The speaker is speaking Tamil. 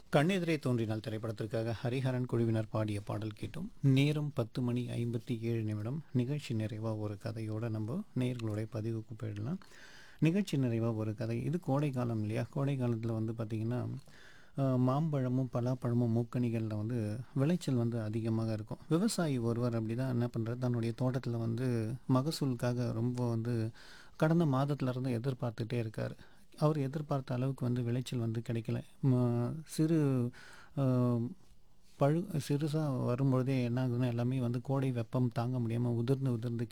கண்ணெதிரே தோன்றினால் திரைப்படத்திற்காக ஹரிஹரன் குழுவினர் பாடிய பாடல் கேட்டோம் நேரம் பத்து மணி ஐம்பத்தி ஏழு நிமிடம் நிகழ்ச்சி நிறைவாக ஒரு கதையோட நம்ம நேர்களுடைய பதிவுக்கு போயிடலாம் நிகழ்ச்சி நிறைவாக ஒரு கதை இது கோடை காலம் இல்லையா கோடை காலத்தில் வந்து பார்த்திங்கன்னா அஹ், மாம்பழமும் பலாப்பழமும் மூக்கணிகளில் வந்து விளைச்சல் வந்து அதிகமாக இருக்கும் விவசாயி ஒருவர் அப்படி தான் என்ன பண்ணுறாரு தன்னுடைய தோட்டத்தில் வந்து மகசூலுக்காக ரொம்ப வந்து கடந்த மாதத்துல இருந்து எதிர்பார்த்துட்டே இருக்கார் அவர் எதிர்பார்த்த அளவுக்கு வந்து விளைச்சல் வந்து கிடைக்கல ம- சிறு அஹ், பழு சிறுசாக வரும்பொழுதே என்ன ஆகுதுன்னா எல்லாமே வந்து கோடை வெப்பம் தாங்க முடியாமல் உதிர்ந்து உதிர்ந்து